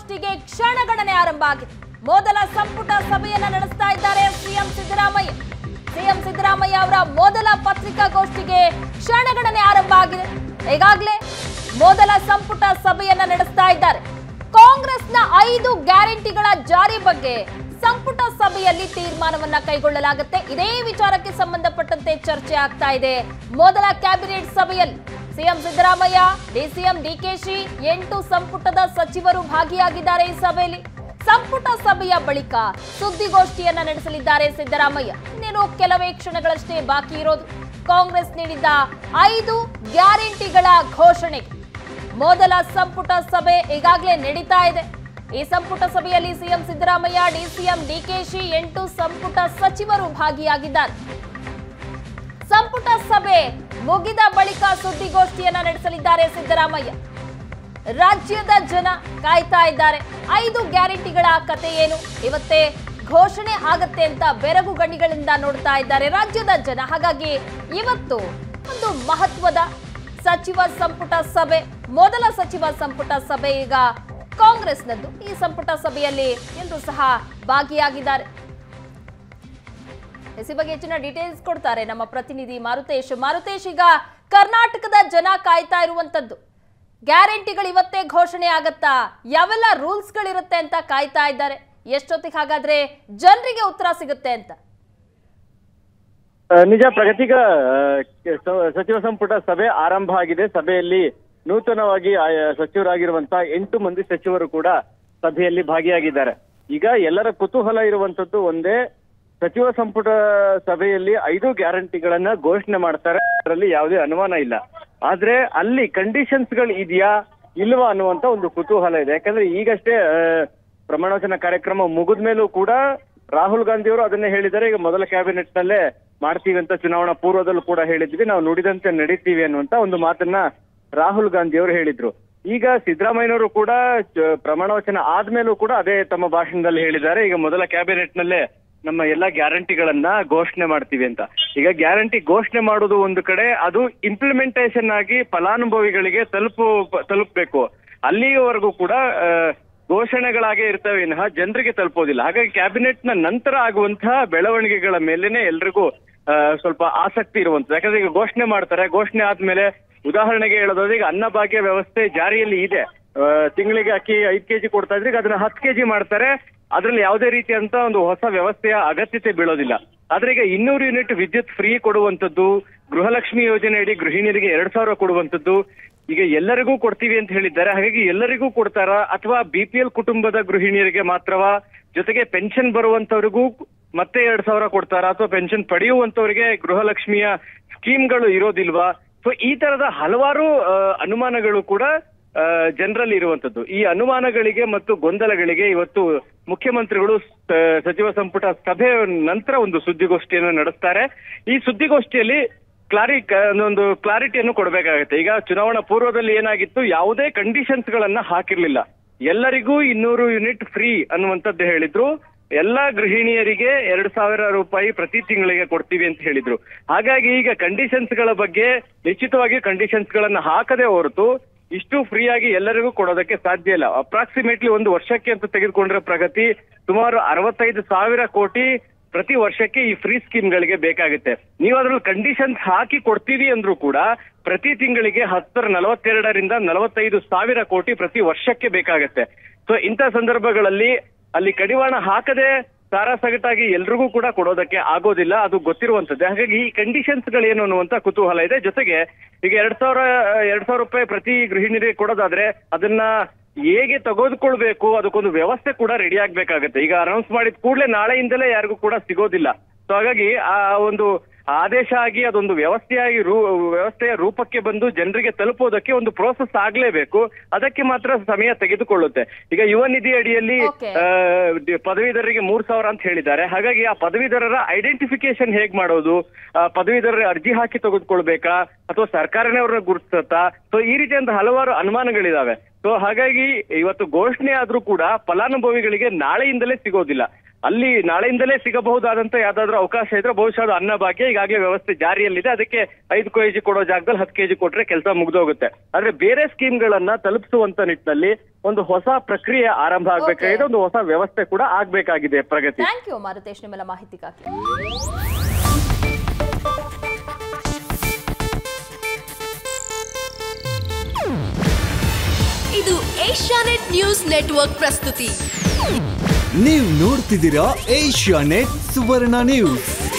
ಸುದ್ದಿಗೋಷ್ಠಿಗೆ ಕ್ಷಣಗಣನೆ ಆರಂಭ ಆಗಿದೆ ಮೊದಲ ಸಂಪುಟ ಸಭೆಯನ್ನ ನಡೆಸ್ತಾ ಇದ್ದಾರೆ ಸಿಎಂ ಸಿದ್ದರಾಮಯ್ಯ ಸಿಎಂ ಸಿದ್ದರಾಮಯ್ಯ ಅವರ ಮೊದಲ ಪತ್ರಿಕಾಗೋಷ್ಠಿಗೆ ಕ್ಷಣಗಣನೆ ಆರಂಭ ಆಗಿದೆ ಈಗಾಗಲೇ ಮೊದಲ ಸಂಪುಟ ಸಭೆಯನ್ನ ನಡೆಸ್ತಾ ಇದ್ದಾರೆ ಕಾಂಗ್ರೆಸ್ನ ಐದು ಗ್ಯಾರಂಟಿಗಳ ಜಾರಿ ಬಗ್ಗೆ ಸಂಪುಟ ಸಭೆಯಲ್ಲಿ ತೀರ್ಮಾನವನ್ನ ಕೈಗೊಳ್ಳಲಾಗುತ್ತೆ ಇದೇ ವಿಚಾರಕ್ಕೆ ಸಂಬಂಧಪಟ್ಟಂತೆ ಚರ್ಚೆ ಆಗ್ತಾ ಇದೆ ಮೊದಲ ಕ್ಯಾಬಿನೆಟ್ ಸಭೆಯಲ್ಲಿ ಸಿಎಂ ಸಿದ್ದರಾಮಯ್ಯ ಡಿಸಿಎಂ ಡಿಕೆಶಿ ಎಂಟು ಸಂಪುಟದ ಸಚಿವರು ಭಾಗಿಯಾಗಿದ್ದಾರೆ ಈ ಸಭೆಯಲ್ಲಿ ಸಂಪುಟ ಸಭೆಯ ಬಳಿಕ ಸುದ್ದಿಗೋಷ್ಠಿಯನ್ನ ನಡೆಸಲಿದ್ದಾರೆ ಸಿದ್ದರಾಮಯ್ಯ ಇನ್ನೇನು ಕೆಲವೇ ಕ್ಷಣಗಳಷ್ಟೇ ಬಾಕಿ ಇರೋದು ಕಾಂಗ್ರೆಸ್ ನೀಡಿದ್ದ ಐದು ಗ್ಯಾರಂಟಿಗಳ ಘೋಷಣೆಗೆ ಮೊದಲ ಸಂಪುಟ ಸಭೆ ಈಗಾಗಲೇ ನಡೀತಾ ಇದೆ ಈ ಸಂಪುಟ ಸಭೆಯಲ್ಲಿ ಸಿಎಂ ಸಿದ್ದರಾಮಯ್ಯ ಡಿಸಿಎಂ ಡಿಕೆಶಿ ಎಂಟು ಸಂಪುಟ ಸಚಿವರು ಭಾಗಿಯಾಗಿದ್ದಾರೆ ಸಂಪುಟ ಸಭೆ ಮುಗಿದ ಬಳಿಕ ಸುದ್ದಿಗೋಷ್ಠಿಯನ್ನ ನಡೆಸಲಿದ್ದಾರೆ ಸಿದ್ದರಾಮಯ್ಯ ರಾಜ್ಯದ ಜನ ಕಾಯ್ತಾ ಇದ್ದಾರೆ ಐದು ಗ್ಯಾರಂಟಿಗಳ ಕತೆ ಏನು ಇವತ್ತೇ ಘೋಷಣೆ ಆಗತ್ತೆ ಅಂತ ಬೆರಗು ಗಣಿಗಳಿಂದ ನೋಡ್ತಾ ಇದ್ದಾರೆ ರಾಜ್ಯದ ಜನ ಹಾಗಾಗಿ ಇವತ್ತು ಒಂದು ಮಹತ್ವದ ಸಚಿವ ಸಂಪುಟ ಸಭೆ ಮೊದಲ ಸಚಿವ ಸಂಪುಟ ಸಭೆ ಈಗ ಕಾಂಗ್ರೆಸ್ನದ್ದು ಈ ಸಂಪುಟ ಸಭೆಯಲ್ಲಿ ಎಲ್ಲರೂ ಸಹ ಭಾಗಿಯಾಗಿದ್ದಾರೆ ಎಸಿ ಬಗ್ಗೆ ಹೆಚ್ಚಿನ ಡೀಟೇಲ್ಸ್ ಕೊಡ್ತಾರೆ ನಮ್ಮ ಪ್ರತಿನಿಧಿ ಮಾರುತೇಶ್ ಮಾರುತೇಶ್ ಈಗ ಕರ್ನಾಟಕದ ಜನ ಕಾಯ್ತಾ ಇರುವಂತದ್ದು ಗ್ಯಾರಂಟಿಗಳು ಇವತ್ತೇ ಘೋಷಣೆ ಆಗತ್ತಾ ಯಾವೆಲ್ಲ ರೂಲ್ಸ್ಗಳಿರುತ್ತೆ ಅಂತ ಕಾಯ್ತಾ ಇದ್ದಾರೆ ಎಷ್ಟೊತ್ತಿಗೆ ಹಾಗಾದ್ರೆ ಜನರಿಗೆ ಉತ್ತರ ಸಿಗುತ್ತೆ ಅಂತ ಆ, ನಿಜ ಪ್ರಗತಿಗ ಆ, ಕೆ- ಸ- ಸಚಿವ ಸಂಪುಟ ಸಭೆ ಆರಂಭ ಆಗಿದೆ ಸಭೆಯಲ್ಲಿ ನೂತನವಾಗಿ ಆಯಾ ಸಚಿವರಾಗಿರುವಂತ ಎಂಟು ಮಂದಿ ಸಚಿವರು ಕೂಡ ಸಭೆಯಲ್ಲಿ ಭಾಗಿಯಾಗಿದ್ದಾರೆ ಈಗ ಎಲ್ಲರ ಕುತೂಹಲ ಇರುವಂತದ್ದು ಒಂದೇ ಸಚಿವ ಸಂಪುಟ ಸಭೆಯಲ್ಲಿ ಐದು ಗ್ಯಾರಂಟಿಗಳನ್ನ ಘೋಷಣೆ ಮಾಡ್ತಾರೆ ಅದರಲ್ಲಿ ಯಾವುದೇ ಅನುಮಾನ ಇಲ್ಲ ಆದ್ರೆ ಅಲ್ಲಿ ಕಂಡೀಷನ್ಸ್ ಗಳು ಇದೆಯಾ ಇಲ್ವಾ ಅನ್ನುವಂತ ಒಂದು ಕುತೂಹಲ ಇದೆ ಯಾಕಂದ್ರೆ ಈಗಷ್ಟೇ ಆ, ಪ್ರಮಾಣವಚನ ಕಾರ್ಯಕ್ರಮ ಮುಗಿದ ಮೇಲೂ ಕೂಡ ರಾಹುಲ್ ಗಾಂಧಿ ಅವರು ಅದನ್ನೇ ಹೇಳಿದ್ದಾರೆ ಈಗ ಮೊದಲ ಕ್ಯಾಬಿನೆಟ್ ನಲ್ಲೇ ಮಾಡ್ತೀವಿ ಅಂತ ಚುನಾವಣಾ ಪೂರ್ವದಲ್ಲೂ ಕೂಡ ಹೇಳಿದ್ವಿ ನಾವು ನುಡಿದಂತೆ ನಡೀತೀವಿ ಅನ್ನುವಂತ ಒಂದು ಮಾತನ್ನ ರಾಹುಲ್ ಗಾಂಧಿ ಅವರು ಹೇಳಿದ್ರು ಈಗ ಸಿದ್ದರಾಮಯ್ಯನವರು ಕೂಡ ಚ- ಪ್ರಮಾಣ ವಚನ ಆದ್ಮೇಲೂ ಕೂಡ ಅದೇ ತಮ್ಮ ಭಾಷಣದಲ್ಲಿ ಹೇಳಿದ್ದಾರೆ ಈಗ ಮೊದಲ ಕ್ಯಾಬಿನೆಟ್ ನಲ್ಲೇ ನಮ್ಮ ಎಲ್ಲಾ ಗ್ಯಾರಂಟಿಗಳನ್ನ ಘೋಷಣೆ ಮಾಡ್ತೀವಿ ಅಂತ ಈಗ ಗ್ಯಾರಂಟಿ ಘೋಷಣೆ ಮಾಡೋದು ಒಂದು ಕಡೆ ಅದು ಇಂಪ್ಲಿಮೆಂಟೇಷನ್ ಆಗಿ ಫಲಾನುಭವಿಗಳಿಗೆ ತಲುಪು ತಲುಪಬೇಕು ಅಲ್ಲಿಯವರೆಗೂ ಕೂಡ ಆ, ಘೋಷಣೆಗಳಾಗೇ ಇರ್ತವೆ ವಿನಃ ಜನರಿಗೆ ತಲುಪೋದಿಲ್ಲ ಹಾಗಾಗಿ ಕ್ಯಾಬಿನೆಟ್ ನ ನಂತರ ಆಗುವಂತಹ ಬೆಳವಣಿಗೆಗಳ ಮೇಲೆನೆ ಎಲ್ರಿಗೂ ಆ, ಸ್ವಲ್ಪ ಆಸಕ್ತಿ ಇರುವಂತದ್ದು ಯಾಕಂದ್ರೆ ಈಗ ಘೋಷಣೆ ಮಾಡ್ತಾರೆ ಘೋಷಣೆ ಆದ್ಮೇಲೆ ಉದಾಹರಣೆಗೆ ಹೇಳೋದಾದ್ರೆ ಈಗ ಅನ್ನಭಾಗ್ಯ ವ್ಯವಸ್ಥೆ ಜಾರಿಯಲ್ಲಿ ಇದೆ ಆ, ತಿಂಗಳಿಗೆ ಅಕ್ಕಿ ಐದ್ ಕೆಜಿ ಕೊಡ್ತಾ ಇದ್ರೆ ಈಗ ಅದನ್ನ ಹತ್ತು ಕೆಜಿ ಮಾಡ್ತಾರೆ ಅದ್ರಲ್ಲಿ ಯಾವುದೇ ರೀತಿಯಂತ ಒಂದು ಹೊಸ ವ್ಯವಸ್ಥೆಯ ಅಗತ್ಯತೆ ಬೀಳೋದಿಲ್ಲ ಆದ್ರೆ ಈಗ ಇನ್ನೂರು ಯೂನಿಟ್ ವಿದ್ಯುತ್ ಫ್ರೀ ಕೊಡುವಂತದ್ದು ಗೃಹಲಕ್ಷ್ಮಿ ಯೋಜನೆ ಅಡಿ ಗೃಹಿಣಿಯರಿಗೆ ಎರಡ್ ಸಾವಿರ ಕೊಡುವಂತದ್ದು ಈಗ ಎಲ್ಲರಿಗೂ ಕೊಡ್ತೀವಿ ಅಂತ ಹೇಳಿದ್ದಾರೆ ಹಾಗಾಗಿ ಎಲ್ಲರಿಗೂ ಕೊಡ್ತಾರಾ ಅಥವಾ ಬಿ ಪಿ ಎಲ್ ಕುಟುಂಬದ ಗೃಹಿಣಿಯರಿಗೆ ಮಾತ್ರವಾ ಜೊತೆಗೆ ಪೆನ್ಷನ್ ಬರುವಂತವ್ರಿಗೂ ಮತ್ತೆ ಎರಡ್ ಸಾವಿರ ಕೊಡ್ತಾರಾ ಅಥವಾ ಪೆನ್ಷನ್ ಪಡೆಯುವಂತವರಿಗೆ ಗೃಹಲಕ್ಷ್ಮಿಯ ಸ್ಕೀಮ್ಗಳು ಇರೋದಿಲ್ವಾ ಸೊ ಈ ತರದ ಹಲವಾರು ಆ, ಅನುಮಾನಗಳು ಕೂಡ ಜನರಲ್ಲಿ ಇರುವಂತದ್ದು ಈ ಅನುಮಾನಗಳಿಗೆ ಮತ್ತು ಗೊಂದಲಗಳಿಗೆ ಇವತ್ತು ಮುಖ್ಯಮಂತ್ರಿಗಳು ಸ- ಸಚಿವ ಸಂಪುಟ ಸಭೆ ನಂತರ ಒಂದು ಸುದ್ದಿಗೋಷ್ಠಿಯನ್ನು ನಡೆಸ್ತಾರೆ ಈ ಸುದ್ದಿಗೋಷ್ಠಿಯಲ್ಲಿ ಕ್ಲಾರಿ ಒಂದು ಕ್ಲಾರಿಟಿಯನ್ನು ಕೊಡಬೇಕಾಗುತ್ತೆ ಈಗ ಚುನಾವಣಾ ಪೂರ್ವದಲ್ಲಿ ಏನಾಗಿತ್ತು ಯಾವುದೇ ಕಂಡೀಷನ್ಸ್ ಗಳನ್ನ ಹಾಕಿರ್ಲಿಲ್ಲ ಎಲ್ಲರಿಗೂ ಇನ್ನೂರು ಯೂನಿಟ್ ಫ್ರೀ ಅನ್ನುವಂಥದ್ದು ಹೇಳಿದ್ರು ಎಲ್ಲಾ ಗೃಹಿಣಿಯರಿಗೆ ಎರಡ್ ಸಾವಿರ ರೂಪಾಯಿ ಪ್ರತಿ ತಿಂಗಳಿಗೆ ಕೊಡ್ತೀವಿ ಅಂತ ಹೇಳಿದ್ರು ಹಾಗಾಗಿ ಈಗ ಕಂಡೀಷನ್ಸ್ ಗಳ ಬಗ್ಗೆ ನಿಶ್ಚಿತವಾಗಿ ಕಂಡೀಷನ್ಸ್ ಗಳನ್ನ ಹಾಕದೆ ಹೊರತು ಇಷ್ಟು ಫ್ರೀ ಆಗಿ ಎಲ್ಲರಿಗೂ ಕೊಡೋದಕ್ಕೆ ಸಾಧ್ಯ ಇಲ್ಲ ಅಪ್ರಾಕ್ಸಿಮೇಟ್ಲಿ ಒಂದು ವರ್ಷಕ್ಕೆ ಅಂತ ತೆಗೆದುಕೊಂಡ್ರೆ ಪ್ರಗತಿ ಸುಮಾರು ಅರವತ್ತೈದು ಸಾವಿರ ಕೋಟಿ ಪ್ರತಿ ವರ್ಷಕ್ಕೆ ಈ ಫ್ರೀ ಸ್ಕೀಮ್ಗಳಿಗೆ ಬೇಕಾಗುತ್ತೆ ನೀವು ಅದ್ರಲ್ಲಿ ಕಂಡೀಷನ್ಸ್ ಹಾಕಿ ಕೊಡ್ತೀವಿ ಅಂದ್ರೂ ಕೂಡ ಪ್ರತಿ ತಿಂಗಳಿಗೆ ಹತ್ತರ ನಲವತ್ತೆರಡರಿಂದ ನಲವತ್ತೈದು ಸಾವಿರ ಕೋಟಿ ಪ್ರತಿ ವರ್ಷಕ್ಕೆ ಬೇಕಾಗತ್ತೆ ಸೊ ಇಂಥ ಸಂದರ್ಭಗಳಲ್ಲಿ ಅಲ್ಲಿ ಕಡಿವಾಣ ಹಾಕದೆ ಸಾರಾಸಗಟಾಗಿ ಎಲ್ರಿಗೂ ಕೂಡ ಕೊಡೋದಕ್ಕೆ ಆಗೋದಿಲ್ಲ ಅದು ಗೊತ್ತಿರುವಂತದ್ದೇ ಹಾಗಾಗಿ ಈ ಕಂಡೀಷನ್ಸ್ ಗಳೇನು ಅನ್ನುವಂತ ಕುತೂಹಲ ಇದೆ ಜೊತೆಗೆ ಈಗ ಎರಡ್ ಸಾವಿರ ಎರಡ್ ಸಾವಿರ ರೂಪಾಯಿ ಪ್ರತಿ ಗೃಹಿಣಿಯರಿಗೆ ಕೊಡೋದಾದ್ರೆ ಅದನ್ನ ಹೇಗೆ ತೆಗೆದುಕೊಳ್ಬೇಕು ಅದಕ್ಕೊಂದು ವ್ಯವಸ್ಥೆ ಕೂಡ ರೆಡಿ ಆಗ್ಬೇಕಾಗತ್ತೆ ಈಗ ಅನೌನ್ಸ್ ಮಾಡಿದ ಕೂಡಲೇ ನಾಳೆಯಿಂದಲೇ ಯಾರಿಗೂ ಕೂಡ ಸಿಗೋದಿಲ್ಲ ಸೊ ಹಾಗಾಗಿ ಆ ಒಂದು ಆದೇಶ ಆಗಿ ಅದೊಂದು ವ್ಯವಸ್ಥೆಯಾಗಿ ರೂ ವ್ಯವಸ್ಥೆಯ ರೂಪಕ್ಕೆ ಬಂದು ಜನರಿಗೆ ತಲುಪೋದಕ್ಕೆ ಒಂದು ಪ್ರೋಸೆಸ್ ಆಗ್ಲೇಬೇಕು ಅದಕ್ಕೆ ಮಾತ್ರ ಸಮಯ ತೆಗೆದುಕೊಳ್ಳುತ್ತೆ ಈಗ ಯುವ ನಿಧಿ ಅಡಿಯಲ್ಲಿ Okay. ಆ, ಡಿ- ಪದವೀಧರರಿಗೆ ಮೂರ್ ಸಾವಿರ ಅಂತ ಹೇಳಿದ್ದಾರೆ ಹಾಗಾಗಿ ಆ ಪದವೀಧರರ ಐಡೆಂಟಿಫಿಕೇಶನ್ ಹೇಗ್ ಮಾಡೋದು ಆ, ಪದವೀಧರರ ಅರ್ಜಿ ಹಾಕಿ ತೆಗೆದುಕೊಳ್ಬೇಕಾ ಅಥವಾ ಸರ್ಕಾರನೇ ಅವ್ರನ್ನ ಗುರುತಿಸುತ್ತಾ ಸೊ ಈ ರೀತಿಯಂತ ಹಲವಾರು ಅನುಮಾನಗಳಿದಾವೆ ಸೊ ಹಾಗಾಗಿ ಇವತ್ತು ಘೋಷಣೆ ಆದ್ರೂ ಕೂಡ ಫಲಾನುಭವಿಗಳಿಗೆ ನಾಳೆಯಿಂದಲೇ ಸಿಗೋದಿಲ್ಲ ಅಲ್ಲಿ ನಾಳೆಯಿಂದಲೇ ಸಿಗಬಹುದಾದಂತ ಯಾವ್ದಾದ್ರು ಅವಕಾಶ ಇದ್ರೆ ಬಹುಶಃ ಅದು ಅನ್ನಭಾಗ್ಯ ಈಗಾಗಲೇ ವ್ಯವಸ್ಥೆ ಜಾರಿಯಲ್ಲಿದೆ ಅದಕ್ಕೆ ಐದು ಕೆಜಿ ಕೊಡೋ ಜಾಗದಲ್ಲಿ ಹತ್ತು ಕೆಜಿ ಕೊಟ್ರೆ ಕೆಲಸ ಮುಗ್ದೋಗುತ್ತೆ ಆದ್ರೆ ಬೇರೆ ಸ್ಕೀಮ್ಗಳನ್ನ ತಲುಪಿಸುವಂತ ನಿಟ್ಟಿನಲ್ಲಿ ಒಂದು ಹೊಸ ಪ್ರಕ್ರಿಯೆ ಆರಂಭ ಆಗ್ಬೇಕಾಗಿದೆ ಒಂದು ಹೊಸ ವ್ಯವಸ್ಥೆ ಕೂಡ ಆಗ್ಬೇಕಾಗಿದೆ ಪ್ರಗತಿ ಥ್ಯಾಂಕ್ ಯು ಮಾರುತೇಶ್ ನಿಮ್ಮೆಲ್ಲ ಮಾಹಿತಿಗಾಗಿ ಇದು ಏಷ್ಯಾನೆಟ್ ನ್ಯೂಸ್ ನೆಟ್ವರ್ಕ್ ಪ್ರಸ್ತುತಿ ನೀವು ನೋಡ್ತಿದ್ದೀರಾ ಏಷ್ಯಾ ನೆಟ್ ಸುವರ್ಣ ನ್ಯೂಸ್